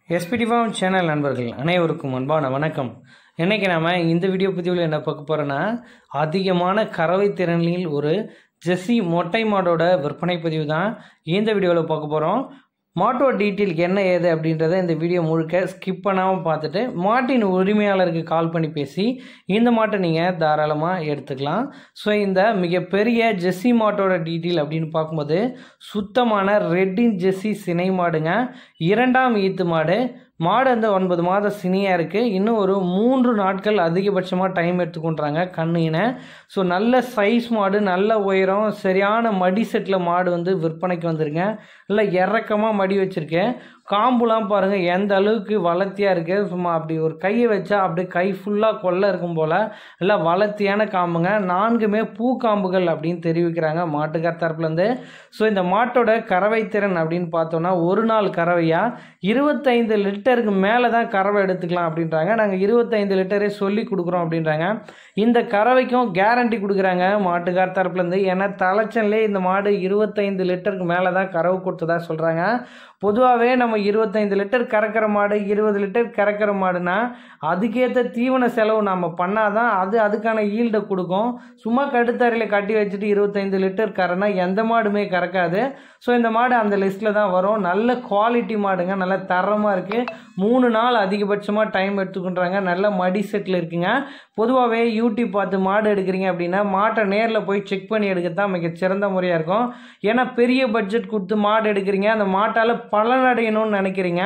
SPD form channel நண்பர்கள் அனைவருக்கும் அன்பான வணக்கம் இன்னைக்கு நாம இந்த வீடியோ பதிவில் என்ன பார்க்க போகிறோன்னா அதிகமான கறவை திறனில் ஒரு ஜெர்சி மொட்டை மாடோட விற்பனை பதிவு தான் இந்த வீடியோவில் பார்க்க போகிறோம் மாட்டோட டீட்டெயில் என்ன ஏது அப்படின்றத இந்த வீடியோ முழுக்க ஸ்கிப் பண்ணாமல் பார்த்துட்டு மாட்டின் உரிமையாளருக்கு கால் பண்ணி பேசி இந்த மாட்டை நீங்கள் தாராளமாக எடுத்துக்கலாம் ஸோ இந்த மிகப்பெரிய ஜெர்சி மாட்டோட டீட்டெயில் அப்படின்னு பார்க்கும்போது சுத்தமான ரெட்டின் ஜெர்சி சினை மாடுங்க இரண்டாம் ஈத்து மாடு மாடு வந்து ஒன்பது மாதம் சினியாக இருக்குது இன்னும் ஒரு மூன்று நாட்கள் அதிகபட்சமாக டைம் எடுத்துக்கொண்டாங்க கண்ணுயினை ஸோ நல்ல சைஸ் மாடு நல்ல உயரம் சரியான மடி செட்டில் மாடு வந்து விற்பனைக்கு வந்திருங்க இல்லை இறக்கமாக மடி வச்சுருக்கேன் காம்புலாம் பாருங்கள் எந்த அளவுக்கு வளர்த்தியாக இருக்குது சும்மா அப்படி ஒரு கையை வச்சா அப்படியே கை ஃபுல்லாக கொள்ள இருக்கும் போல் இல்லை வளர்த்தியான காம்புங்க நான்குமே பூ காம்புகள் அப்படின்னு தெரிவிக்கிறாங்க மாட்டுக்கார் தரப்புலேருந்து ஸோ இந்த மாட்டோட கறவை திறன் அப்படின்னு பார்த்தோன்னா ஒரு நாள் கறவையாக இருபத்தைந்து லிட்டருக்கு மேலே தான் கறவை எடுத்துக்கலாம் அப்படின்றாங்க நாங்கள் இருபத்தைந்து லிட்டரே சொல்லி கொடுக்குறோம் அப்படின்றாங்க இந்த கறவைக்கும் கேரண்டி கொடுக்குறாங்க மாட்டுக்கார் தரப்புலேருந்து ஏன்னா தலைச்சன்லே இந்த மாடு இருபத்தைந்து லிட்டருக்கு மேலே தான் கறவை கொடுத்ததா சொல்கிறாங்க பொதுவாகவே நம்ம இருபத்தைந்து லிட்டர் கறக்கிற மாடு இருபது லிட்டர் கறக்கிற மாடுனா அதுக்கேற்ற தீவன செலவு நம்ம பண்ணாதான் அது அதுக்கான ஈல்டை கொடுக்கும் சும்மா கடுத்தறையில் கட்டி வச்சுட்டு இருபத்தைந்து லிட்டர் கறனா எந்த மாடுமே கறக்காது ஸோ இந்த மாடு அந்த லிஸ்ட்டில் தான் வரும் நல்ல குவாலிட்டி மாடுங்க நல்ல தரமாக இருக்குது மூணு நாள் அதிகபட்சமாக டைம் எடுத்துக்கின்றாங்க நல்ல மடி செட்டில் இருக்குங்க பொதுவாகவே யூடியூப் பார்த்து மாடு எடுக்கிறீங்க அப்படின்னா மாட்டை நேரில் போய் செக் பண்ணி எடுக்கிறது தான் மிக சிறந்த முறையாக இருக்கும் ஏன்னா பெரிய பட்ஜெட் கொடுத்து மாடு எடுக்கிறீங்க அந்த மாட்டால் பலனடையணும்னு நினைக்கிறீங்க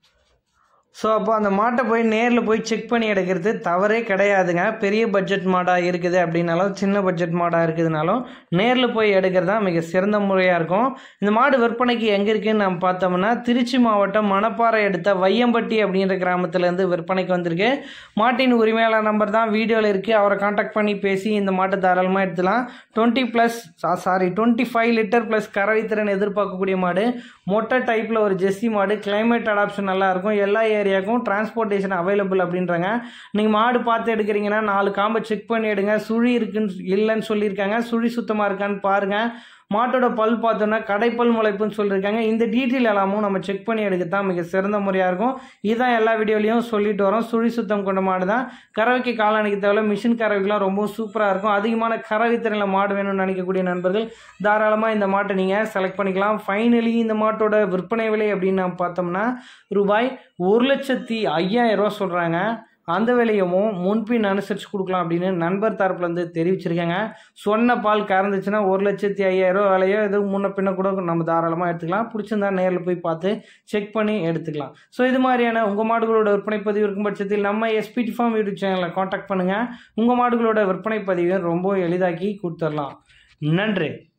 ஸோ அப்போ அந்த மாட்டை போய் நேரில் போய் செக் பண்ணி எடுக்கிறது தவறே கிடையாதுங்க பெரிய பட்ஜெட் மாடாக இருக்குது அப்படின்னாலும் சின்ன பட்ஜெட் மாடாக இருக்குதுனாலும் நேரில் போய் எடுக்கிறது தான் மிக சிறந்த முறையாக இருக்கும் இந்த மாடு விற்பனைக்கு எங்கே இருக்குதுன்னு நம்ம பார்த்தோம்னா திருச்சி மாவட்டம் மணப்பாறை எடுத்த வையம்பட்டி அப்படின்ற கிராமத்துலேருந்து விற்பனைக்கு வந்திருக்கு மாட்டின் உரிமையாளர் நம்பர் தான் வீடியோவில் இருக்குது அவரை காண்டாக்ட் பண்ணி பேசி இந்த மாட்டை தாராளமாக எடுத்துலாம் twenty plus sorry twenty five litre plus கறவை திறன் எதிர்பார்க்கக்கூடிய மாடு மொட்டை டைப்பில் ஒரு ஜெஸ்ஸி மாடு கிளைமேட் அடாப்ஷன் நல்லா இருக்கும் எல்லா ஏரியாவுக்கும் டிரான்ஸ்போர்ட்டேஷன் அவைலபிள் அப்படின்றாங்க நீங்கள் மாடு பார்த்து எடுக்கிறீங்கன்னா நாலு காம்பை செக் பண்ணி எடுங்க சுழி இருக்குன்னு இல்லைன்னு சொல்லியிருக்காங்க சுழி சுத்தமாக இருக்கான்னு பாருங்கள் மாட்டோட பல் பார்த்தோன்னா கடைப்பல் முளைப்புன்னு சொல்லியிருக்காங்க இந்த டீட்டெயில் எல்லாமும் நம்ம செக் பண்ணி எடுக்கத்தான் மிக சிறந்த முறையாக இருக்கும் இதுதான் எல்லா வீடியோலையும் சொல்லிட்டு வரோம் சுழி சுத்தம் கொண்ட மாடு தான் கறவைக்கு காலணிக்கு தேவை மிஷின் கறவைக்கெலாம் ரொம்ப சூப்பராக இருக்கும் அதிகமான கறவை திறனில் மாடு வேணும்னு நினைக்கக்கூடிய நண்பர்கள் தாராளமாக இந்த மாட்டை நீங்கள் செலக்ட் பண்ணிக்கலாம் ஃபைனலி இந்த மாட்டோட விற்பனை விலை அப்படின்னு நம்ம பார்த்தோம்னா ரூபாய் ஒரு லட்சத்தி ஐயாயிரம் ரூபா சொல்கிறாங்க அந்த விலையவும் முன்பின் அனுசரித்து கொடுக்கலாம் அப்படின்னு நண்பர் தரப்புலேருந்து தெரிவிச்சிருக்காங்க சொன்ன பால் கறந்துச்சுன்னா ஒரு லட்சத்தி ஐயாயிரம் விலையோ எதுவும் முன்ன பின்ன கூட நம்ம தாராளமாக எடுத்துக்கலாம் பிடிச்சிருந்தா நேரில் போய் பார்த்து செக் பண்ணி எடுத்துக்கலாம் ஸோ இது மாதிரியான உங்கள் மாடுகளோட விற்பனை பதிவு இருக்கும் பட்சத்தில் நம்ம எஸ்பிடி ஃபார்ம் யூடியூப் சேனலை காண்டாக்ட் பண்ணுங்கள் உங்கள் மாடுகளோட விற்பனை பதிவை ரொம்ப எளிதாக்கி கொடுத்துடலாம் நன்றி